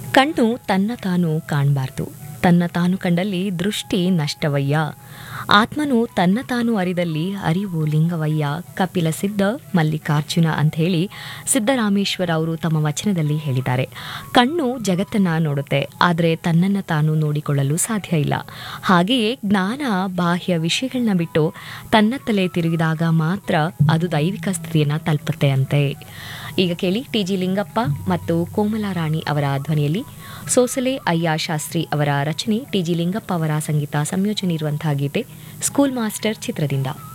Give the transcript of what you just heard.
ಕಣ್ಣು ತನ್ನ ತಾನು ಕಾಣಬಾರ್ದು ತನ್ನ ತಾನು ಕಂಡಲ್ಲಿ ದೃಷ್ಟಿ ನಷ್ಟವಯ್ಯ ಆತ್ಮನು ತನ್ನ ತಾನು ಅರಿದಲ್ಲಿ ಅರಿವು ಲಿಂಗವಯ್ಯ ಕಪಿಲ ಸಿದ್ಧ ಮಲ್ಲಿಕಾರ್ಜುನ ಅಂತ ಹೇಳಿ ಸಿದ್ದರಾಮೇಶ್ವರ ಅವರು ತಮ್ಮ ವಚನದಲ್ಲಿ ಹೇಳಿದ್ದಾರೆ ಕಣ್ಣು ಜಗತ್ತನ್ನ ನೋಡುತ್ತೆ ಆದರೆ ತನ್ನನ್ನು ತಾನು ನೋಡಿಕೊಳ್ಳಲು ಸಾಧ್ಯ ಇಲ್ಲ ಹಾಗೆಯೇ ಜ್ಞಾನ ಬಾಹ್ಯ ವಿಷಯಗಳನ್ನ ಬಿಟ್ಟು ತನ್ನತ್ತಲೇ ತಿರುಗಿದಾಗ ಮಾತ್ರ ಅದು ದೈವಿಕ ಸ್ಥಿತಿಯನ್ನು ತಲುಪುತ್ತೆ ಅಂತೆ ಈಗ ಕೇಳಿ ಟಿ ಜಿ ಲಿಂಗಪ್ಪ ಮತ್ತು ಕೋಮಲಾರಾಣಿ ಅವರ ಧ್ವನಿಯಲ್ಲಿ ಸೋಸಲೆ ಅಯ್ಯ ಶಾಸ್ತ್ರಿ ಅವರ ರಚನೆ ಟಿ ಜಿ ಲಿಂಗಪ್ಪ ಅವರ ಸಂಗೀತ ಸಂಯೋಜನೆ ಇರುವಂತಹ ಗೀತೆ ಸ್ಕೂಲ್ ಮಾಸ್ಟರ್ ಚಿತ್ರದಿಂದ